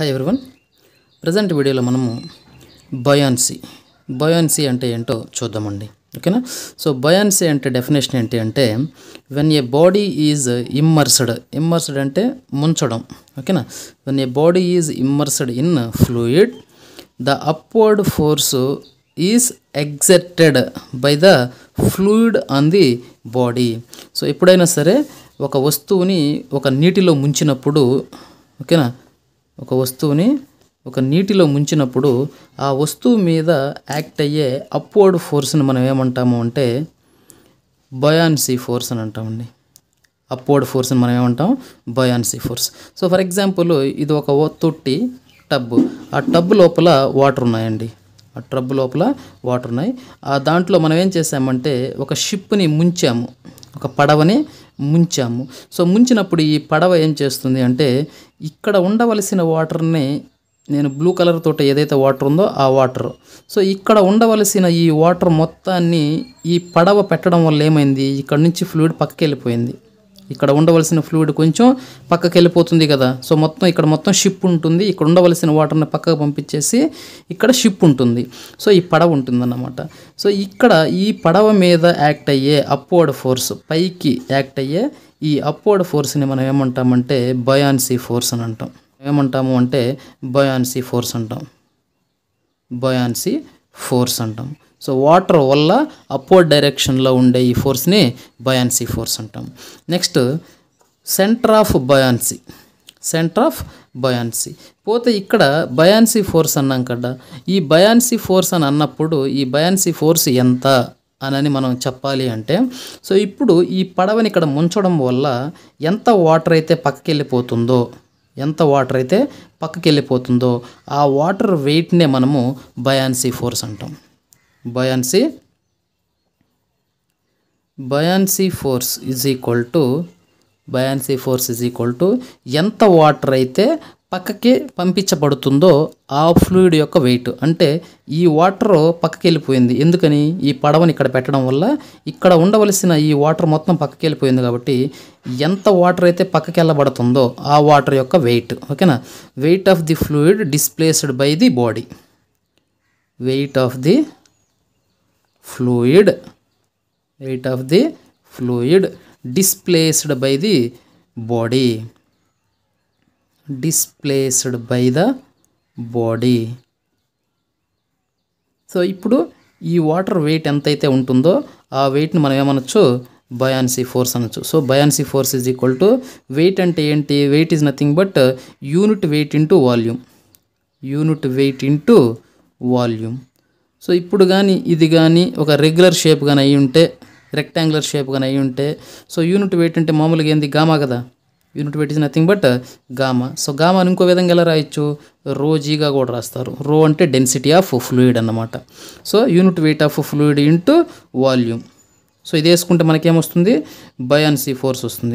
hi everyone present వీడియోలో మనము buoyancy buoyancy అంటే ఏంటో చూద్దామండి ఓకేనా సో బయాన్సీ అంటే డెఫినేషన్ ఏంటి అంటే when a body is immersed immersed అంటే ముంచడం ఓకేనా when a body is immersed in fluid the upward force is exerted by the fluid on the body so ఎప్పుడైనా సరే ఒక వస్తువుని ఒక నీటిలో ముంచినప్పుడు ఓకేనా ఒక వస్తువుని ఒక నీటిలో ముంచినప్పుడు ఆ వస్తువు మీద యాక్ట్ అయ్యే అప్వర్డ్ ఫోర్స్ని మనం ఏమంటాము అంటే బయాన్సీ ఫోర్స్ అని అంటామండి అప్వర్డ్ ఫోర్స్ని మనం ఏమంటాం buoyancy force so for example ఇది ఒక ఓ- తొట్టి టబ్ ఆ టబ్ లోపల వాటర్ ఉన్నాయండి ఆ టబ్ లోపల వాటర్ ఉన్నాయి ఆ దాంట్లో మనం ఏం చేసామంటే ఒక షిప్ని ముంచాము ఒక పడవని ముంచాము సో ముంచినప్పుడు ఈ పడవ ఏం చేస్తుంది అంటే ఇక్కడ ఉండవలసిన వాటర్ని నేను బ్లూ కలర్ తోటి ఏదైతే వాటర్ ఉందో ఆ వాటర్ సో ఇక్కడ ఉండవలసిన ఈ వాటర్ మొత్తాన్ని ఈ పడవ పెట్టడం వల్ల ఏమైంది ఇక్కడ నుంచి ఫ్లూయిడ్ పక్కకి వెళ్ళిపోయింది ఇక్కడ ఉండవలసిన ఫ్లూయిడ్ కొంచెం పక్కకి వెళ్ళిపోతుంది కదా సో మొత్తం ఇక్కడ మొత్తం షిప్ ఉంటుంది ఇక్కడ ఉండవలసిన వాటర్ని పక్కకు పంపించేసి ఇక్కడ షిప్ ఉంటుంది సో ఈ పడవ ఉంటుందన్నమాట సో ఇక్కడ ఈ పడవ మీద యాక్ట్ అయ్యే అప్వర్డ్ ఫోర్స్ పైకి యాక్ట్ అయ్యే ఈ అప్వర్డ్ ఫోర్స్ని మనం ఏమంటామంటే బయాన్సీ ఫోర్స్ అని అంటాం ఏమంటాము అంటే బయాన్సీ ఫోర్స్ అంటాం బయాన్సీ ఫోర్స్ అంటాం సో వాటర్ వల్ల అప్వర్డ్ డైరెక్షన్లో ఉండే ఈ ఫోర్స్ని బయాన్సీ ఫోర్స్ అంటాం next centre of buoyancy centre of buoyancy పోతే ఇక్కడ బయాన్సీ ఫోర్స్ అన్నాం కదా ఈ బయాన్సీ ఫోర్స్ అని అన్నప్పుడు ఈ బయాన్సీ ఫోర్స్ ఎంత అనని మనం చెప్పాలి అంటే సో ఇప్పుడు ఈ పడవని ఇక్కడ ముంచడం వల్ల ఎంత వాటర్ అయితే పక్కకి వెళ్ళిపోతుందో ఎంత వాటర్ అయితే పక్కకి వెళ్ళిపోతుందో ఆ వాటర్ వెయిట్నే మనము బయాన్సీ ఫోర్స్ అంటాం buoyancy buoyancy force is equal to buoyancy force is equal to ఎంత వాటర్ అయితే పక్కకి పంపించబడుతుందో ఆ ఫ్లూయిడ్ యొక్క వెయిట్ అంటే ఈ వాటర్ పక్కకి వెళ్ళిపోయింది ఎందుకని ఈ పడవని ఇక్కడ పెట్టడం వల్ల ఇక్కడ ఉండవలసిన ఈ వాటర్ మొత్తం పక్కకి వెళ్ళిపోయింది కాబట్టి ఎంత వాటర్ అయితే పక్కకి వెళ్ళబడుతుందో ఆ వాటర్ యొక్క వెయిట్ ఓకేనా weight of the fluid displaced by the body weight of the fluid weight of the fluid displaced by the body displaced by the body so ఇప్పుడు ఈ వాటర్ వెయిట్ ఎంతైతే ఉంటుందో ఆ వెయిట్ని మనం ఏమనొచ్చు బయాన్సీ ఫోర్స్ అనొచ్చు so buoyancy force is equal to weight అంటే ఏంటి weight is nothing but unit weight into volume unit weight into volume so ఇప్పుడు కానీ ఇది కానీ ఒక రెగ్యులర్ షేప్ కానీ అయి ఉంటే రెక్టాంగులర్ షేప్ కానీ అయి ఉంటే సో యూనిట్ వెయిట్ అంటే మామూలుగా ఏంది గామా కదా unit weight is nothing but gamma so గామాని ఇంకో విధంగా ఎలా రాయొచ్చు రో జీగా కూడా రాస్తారు రో అంటే డెన్సిటీ ఆఫ్ ఫ్లూయిడ్ అన్నమాట so unit weight of fluid into volume so ఇది వేసుకుంటే మనకేమొస్తుంది బయాన్సీ ఫోర్స్ వస్తుంది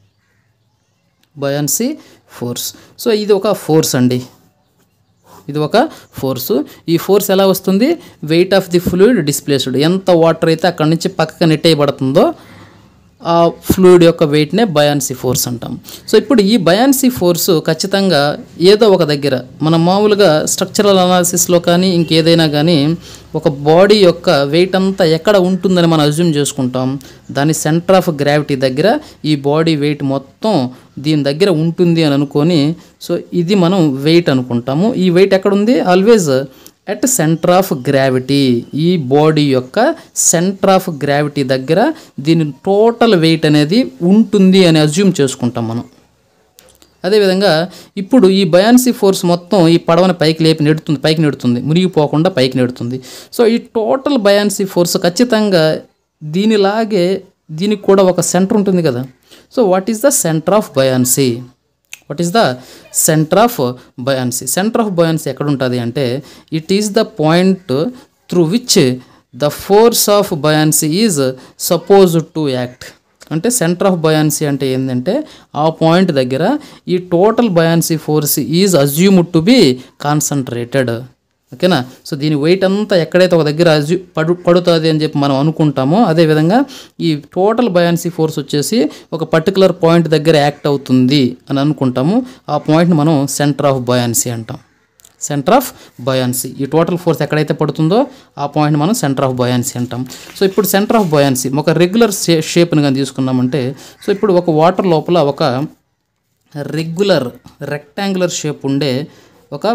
బయాన్సీ ఫోర్స్ సో ఇది ఒక ఫోర్స్ అండి ఇది ఒక ఫోర్స్ ఈ ఫోర్స్ ఎలా వస్తుంది weight of the fluid displaced ఎంత వాటర్ అయితే అక్కడి నుంచి పక్కకు నెట్టేయబడుతుందో ఆ ఫ్లూయిడ్ యొక్క వెయిట్నే బయాన్సీ ఫోర్స్ అంటాం సో ఇప్పుడు ఈ బయాన్సీ ఫోర్స్ ఖచ్చితంగా ఏదో ఒక దగ్గర మనం మామూలుగా స్ట్రక్చరల్ అనాలిసిస్లో కానీ ఇంకేదైనా కానీ ఒక బాడీ యొక్క వెయిట్ అంతా ఎక్కడ ఉంటుందని మనం అజ్యూమ్ చేసుకుంటాం దాని సెంటర్ ఆఫ్ గ్రావిటీ దగ్గర ఈ బాడీ వెయిట్ మొత్తం దీని దగ్గర ఉంటుంది అని అనుకొని సో ఇది మనం వెయిట్ అనుకుంటాము ఈ వెయిట్ ఎక్కడ ఉంది always at centre of gravity ఈ బాడీ యొక్క సెంటర్ ఆఫ్ గ్రావిటీ దగ్గర దీని టోటల్ వెయిట్ అనేది ఉంటుంది అని అజ్యూమ్ చేసుకుంటాం మనం అదేవిధంగా ఇప్పుడు ఈ బయాన్సీ ఫోర్స్ మొత్తం ఈ పడవని పైకి లేపి నెడుతుంది పైకి నెడుతుంది మునిగిపోకుండా పైకి నెడుతుంది సో ఈ టోటల్ బయాన్సీ ఫోర్స్ ఖచ్చితంగా దీనిలాగే దీనికి కూడా ఒక సెంటర్ ఉంటుంది కదా so what is the centre of buoyancy what is the centre of buoyancy centre of buoyancy ఎక్కడ ఉంటుంది అంటే it is the point through which the force of buoyancy is suppose to act అంటే centre of buoyancy అంటే ఏంటంటే ఆ point దగ్గర ఈ total buoyancy force is assumed to be concentrated ఓకేనా సో దీని వెయిట్ అంతా ఎక్కడైతే ఒక దగ్గర అజ్యు- పడు పడుతుంది అని చెప్పి మనం అనుకుంటామో అదేవిధంగా ఈ టోటల్ బయాన్సీ ఫోర్స్ వచ్చేసి ఒక పర్టికులర్ పాయింట్ దగ్గర యాక్ట్ అవుతుంది అని అనుకుంటాము ఆ పాయింట్ని మనం సెంటర్ ఆఫ్ బయాన్సీ అంటాం సెంటర్ ఆఫ్ బయాన్సీ ఈ టోటల్ ఫోర్స్ ఎక్కడైతే పడుతుందో ఆ పాయింట్ మనం సెంటర్ ఆఫ్ బయాన్సీ అంటాం సో ఇప్పుడు సెంటర్ ఆఫ్ బయాన్సీ ఒక రెగ్యులర్ షే షేప్ని కానీ తీసుకున్నామంటే సో ఇప్పుడు ఒక వాటర్ లోపల ఒక రెగ్యులర్ రెక్టాంగులర్ షేప్ ఉండే ఒక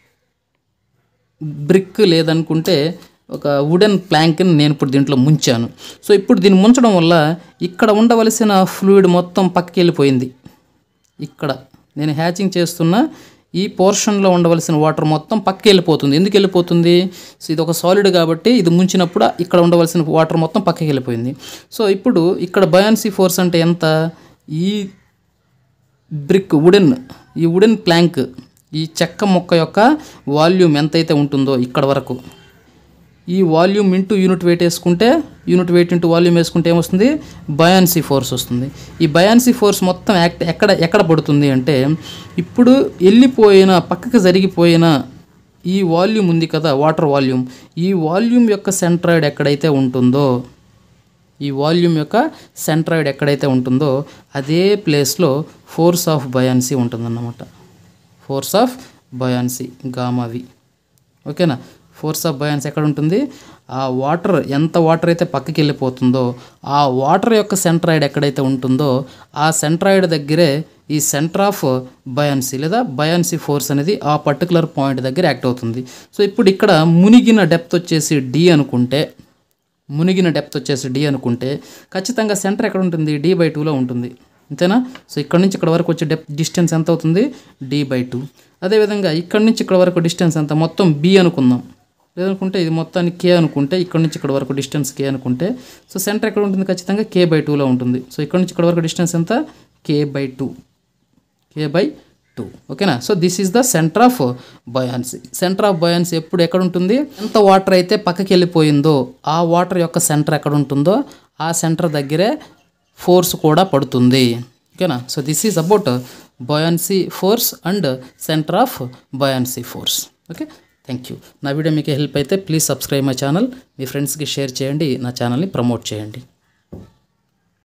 బ్రిక్ లేదనుకుంటే ఒక వుడెన్ ప్లాంక్ని నేను ఇప్పుడు దీంట్లో ముంచాను సో ఇప్పుడు దీన్ని ముంచడం వల్ల ఇక్కడ ఉండవలసిన ఫ్లూయిడ్ మొత్తం పక్కకి వెళ్ళిపోయింది ఇక్కడ నేను హ్యాచింగ్ చేస్తున్న ఈ పోర్షన్లో ఉండవలసిన వాటర్ మొత్తం పక్కకి వెళ్ళిపోతుంది ఎందుకు వెళ్ళిపోతుంది సో ఇది ఒక సాలిడ్ కాబట్టి ఇది ముంచినప్పుడు ఇక్కడ ఉండవలసిన వాటర్ మొత్తం పక్కకి వెళ్ళిపోయింది సో ఇప్పుడు ఇక్కడ బయాన్సీ ఫోర్స్ అంటే ఎంత ఈ బ్రిక్ వుడెన్ ఈ వుడెన్ ప్లాంక్ ఈ చెక్క మొక్క యొక్క వాల్యూమ్ ఎంతైతే ఉంటుందో ఇక్కడ వరకు ఈ వాల్యూమ్ ఇంటూ యూనిట్ వెయిట్ వేసుకుంటే యూనిట్ వెయిట్ ఇంటూ వాల్యూమ్ వేసుకుంటే ఏమొస్తుంది బయాన్సీ ఫోర్స్ వస్తుంది ఈ బయాన్సీ ఫోర్స్ మొత్తం యాక్ట్ ఎక్కడ ఎక్కడ పడుతుంది అంటే ఇప్పుడు వెళ్ళిపోయిన పక్కకి జరిగిపోయిన ఈ వాల్యూమ్ ఉంది కదా వాటర్ వాల్యూమ్ ఈ వాల్యూమ్ యొక్క సెంట్రాయిడ్ ఎక్కడైతే ఉంటుందో ఈ వాల్యూమ్ యొక్క సెంట్రాయిడ్ ఎక్కడైతే ఉంటుందో అదే ప్లేస్లో ఫోర్స్ ఆఫ్ బయాన్సీ ఉంటుందన్నమాట ఫోర్స్ ఆఫ్ బయాన్సీ గామావి ఓకేనా ఫోర్స్ ఆఫ్ బయాన్స్ ఎక్కడ ఉంటుంది ఆ వాటర్ ఎంత వాటర్ అయితే పక్కకి వెళ్ళిపోతుందో ఆ వాటర్ యొక్క సెంట్రాయిడ్ ఎక్కడైతే ఉంటుందో ఆ సెంట్రాయిడ్ దగ్గరే ఈ సెంటర్ ఆఫ్ బయాన్సీ లేదా బయాన్సీ ఫోర్స్ అనేది ఆ పర్టికులర్ పాయింట్ దగ్గర యాక్ట్ అవుతుంది సో ఇప్పుడు ఇక్కడ మునిగిన డెప్త్ వచ్చేసి డి అనుకుంటే మునిగిన డెప్త్ వచ్చేసి డి అనుకుంటే ఖచ్చితంగా సెంటర్ ఎక్కడ ఉంటుంది డి బై టూలో ఉంటుంది అంతేనా సో ఇక్కడ నుంచి ఇక్కడ వరకు వచ్చే డెప్త్ డిస్టెన్స్ ఎంత అవుతుంది డి బై టూ అదేవిధంగా ఇక్కడ నుంచి ఇక్కడ వరకు డిస్టెన్స్ ఎంత మొత్తం బి అనుకుందాం లేదనుకుంటే ఇది మొత్తాన్ని కే అనుకుంటే ఇక్కడ నుంచి ఇక్కడ వరకు డిస్టెన్స్ కే అనుకుంటే సో సెంటర్ ఎక్కడ ఉంటుంది ఖచ్చితంగా కే బై టూలో ఉంటుంది సో ఇక్కడ నుంచి ఇక్కడ వరకు డిస్టెన్స్ ఎంత K by two K by two ఓకేనా so this is the centre of buoyancy centre of buoyancy ఎప్పుడు ఎక్కడ ఉంటుంది ఎంత వాటర్ అయితే పక్కకి వెళ్ళిపోయిందో ఆ వాటర్ యొక్క సెంటర్ ఎక్కడ ఉంటుందో ఆ సెంటర్ దగ్గరే ఫోర్స్ కూడా పడుతుంది ఓకేనా so this is about buoyancy force and centre of buoyancy force okay thank you నా వీడియో మీకు హెల్ప్ అయితే ప్లీజ్ సబ్స్క్రైబ్ మై ఛానల్ మీ ఫ్రెండ్స్కి షేర్ చేయండి నా ఛానల్ని ప్రమోట్ చేయండి